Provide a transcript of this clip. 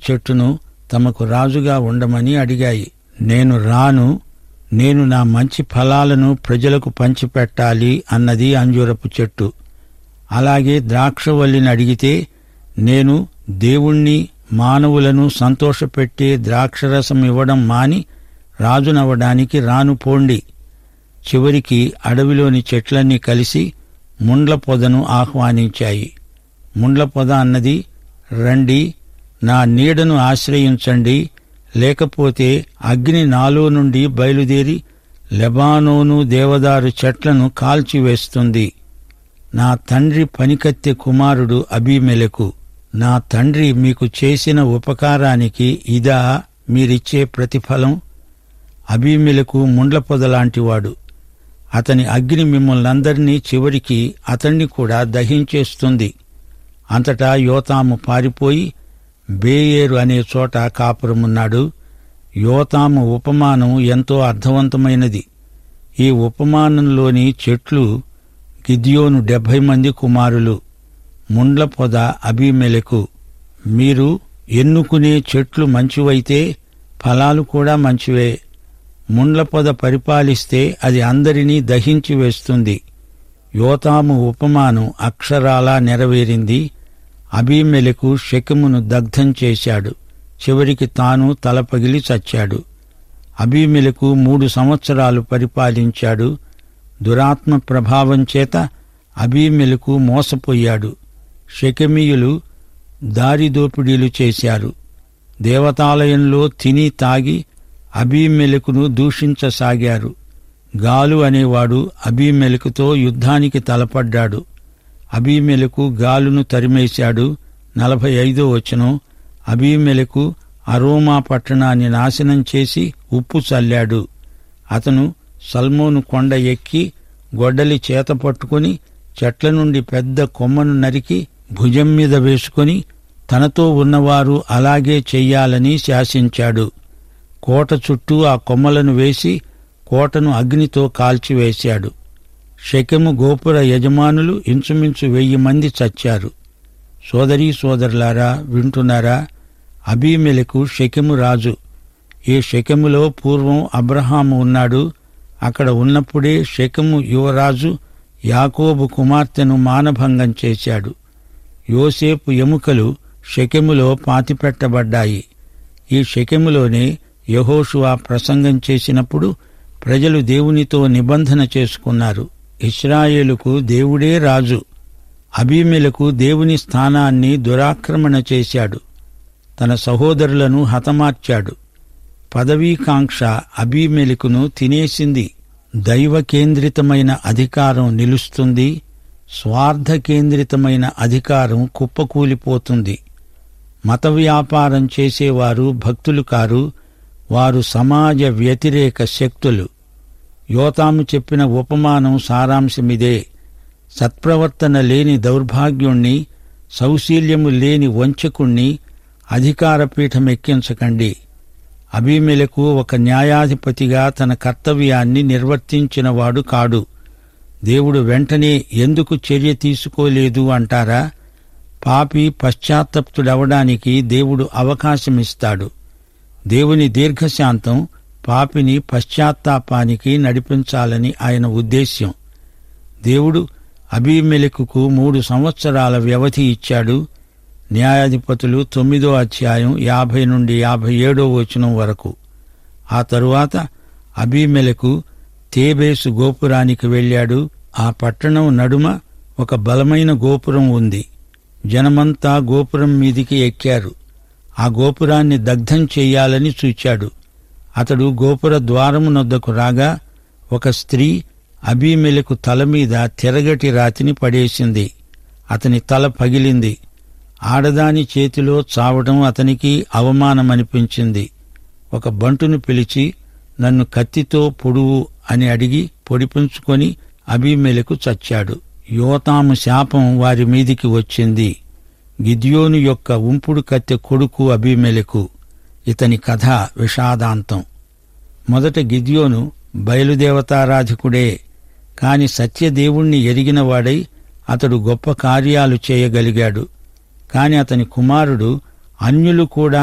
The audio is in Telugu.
చెట్టును తమకు రాజుగా ఉండమని అడిగాయి నేను రాను నేను నా మంచి ఫలాలను ప్రజలకు పంచిపెట్టాలి అన్నది అంజూరపు చెట్టు అలాగే ద్రాక్షవల్లిని అడిగితే నేను దేవుణ్ణి మానవులను సంతోషపెట్టే ద్రాక్షరసం ఇవ్వడం మాని రాజునవ్వడానికి రాను పోండి చివరికి అడవిలోని చెట్లన్నీ కలిసి ముండ్ల పొదను ఆహ్వానించాయి ముండ్ల పొద అన్నది రండి నా నీడను ఆశ్రయించండి లేకపోతే అగ్ని నాలో నుండి బయలుదేరి లెబానోను దేవదారు చెట్లను కాల్చివేస్తుంది నా తండ్రి పనికత్తె కుమారుడు అబీమెలకు నా తండ్రి మీకు చేసిన ఉపకారానికి ఇదా మీరిచ్చే ప్రతిఫలం అబీమెలకు ముండ్ల పొదలాంటివాడు అతని అగ్ని మిమ్మల్నందరినీ చివరికి అతన్ని కూడా దహించేస్తుంది అంతటా యోతాము పారిపోయి బేయేరు అనే చోట కాపురమున్నాడు యోతాము ఉపమానం ఎంతో అర్థవంతమైనది ఈ ఉపమానంలోని చెట్లు గిద్యోను డెబ్భై మంది కుమారులు ముండ్ల పొద అభిమెలకు మీరు ఎన్నుకునే చెట్లు మంచివైతే ఫలాలు కూడా మంచివే ముండ్ల పొద పరిపాలిస్తే అది అందరినీ దహించి వేస్తుంది యోతాము ఉపమానం అక్షరాలా నెరవేరింది అబీమెలకు శకమును దగ్ధం చేశాడు చివరికి తాను తలపగిలి చచ్చాడు అబీమెలకు మూడు సంవత్సరాలు పరిపాలించాడు దురాత్మ ప్రభావం చేత అబీమెలకు మోసపోయాడు షెకెమీయులు దారిదోపిడీలు చేశారు దేవతాలయంలో తిని తాగి అబీమెలకును దూషించసాగారు గాలు అనేవాడు అబీమెలకుతో యుద్ధానికి తలపడ్డాడు అబీమెలకు గాలును తరిమేశాడు నలభై ఐదో వచనం అబీమెలకు అరోమా పట్టణాన్ని నాశనం చేసి ఉప్పు చల్లాడు అతను సల్మోను కొండ ఎక్కి గొడ్డలి చేత పట్టుకుని చెట్ల నుండి పెద్ద కొమ్మను నరికి భుజం మీద వేసుకుని తనతో ఉన్నవారు అలాగే చెయ్యాలని శాసించాడు కోట చుట్టూ ఆ కొమ్మలను వేసి కోటను అగ్నితో కాల్చివేశాడు షెకెము గోపుర యజమానులు ఇంచుమించు వెయ్యి మంది చచ్చారు సోదరీ సోదరులారా వింటున్నారా అబీమెలకు షెకెము రాజు ఈ షెకెములో పూర్వం అబ్రహాము ఉన్నాడు అక్కడ ఉన్నప్పుడే షెకెము యువరాజు యాకోబు కుమార్తెను మానభంగం చేశాడు యోసేపు ఎముకలు షెకెములో పాతిపెట్టబడ్డాయి ఈ షెకెములోనే యహోషువా ప్రసంగం చేసినప్పుడు ప్రజలు దేవునితో నిబంధన చేసుకున్నారు ఇస్రాయేలుకు దేవుడే రాజు అబీమెలకు దేవుని స్థానాన్ని దురాక్రమణ చేశాడు తన సహోదరులను హతమార్చాడు పదవీకాంక్ష అబీమెలకును తినేసింది దైవ కేంద్రితమైన అధికారం నిలుస్తుంది స్వార్థ కేంద్రితమైన అధికారం కుప్పకూలిపోతుంది మత వ్యాపారం చేసేవారు భక్తులు కారు వారు సమాజ వ్యతిరేక శక్తులు యోతాము చెప్పిన ఉపమానం సారాంశమిదే సత్ప్రవర్తన లేని దౌర్భాగ్యుణ్ణి సౌశీల్యము లేని వంచకుణ్ణి అధికారపీఠమెక్కించకండి అభిమెలకు ఒక న్యాయాధిపతిగా తన కర్తవ్యాన్ని నిర్వర్తించినవాడు కాడు దేవుడు వెంటనే ఎందుకు చర్య తీసుకోలేదు అంటారా పాపి పశ్చాత్తప్తుడవడానికి దేవుడు అవకాశమిస్తాడు దేవుని దీర్ఘశాంతం పాపిని పశ్చాత్తాపానికి నడిపించాలని ఆయన ఉద్దేశ్యం దేవుడు అబీమెలెకుకు మూడు సంవత్సరాల వ్యవధి ఇచ్చాడు న్యాయాధిపతులు తొమ్మిదో అధ్యాయం యాభై నుండి యాభై ఏడో వచనం వరకు ఆ తరువాత అబీమెలకు తేబేసు గోపురానికి వెళ్ళాడు ఆ పట్టణం నడుమ ఒక బలమైన గోపురం ఉంది జనమంతా గోపురం మీదికి ఎక్కారు ఆ గోపురాన్ని దగ్ధం చెయ్యాలని చూచాడు అతడు గోపుర ద్వారమునొద్దకు రాగా ఒక స్త్రీ అబీమెలకు తల మీద తిరగటి రాతిని పడేసింది అతని తల పగిలింది ఆడదాని చేతిలో చావడం అతనికి అవమానమనిపించింది ఒక బంటును పిలిచి నన్ను కత్తితో పొడువు అని అడిగి పొడిపించుకొని అబీమెలకు చచ్చాడు యోతాము శాపం వారి మీదికి వచ్చింది గిద్యోను యొక్క ఉంపుడు కత్తె కొడుకు అబీమెలకు ఇతని కథ విషాదాంతం మొదట గిద్యోను బయలుదేవతారాధికుడే కాని సత్యదేవుణ్ణి ఎరిగినవాడై అతడు గొప్ప కార్యాలు చేయగలిగాడు కాని అతని కుమారుడు అన్యులు కూడా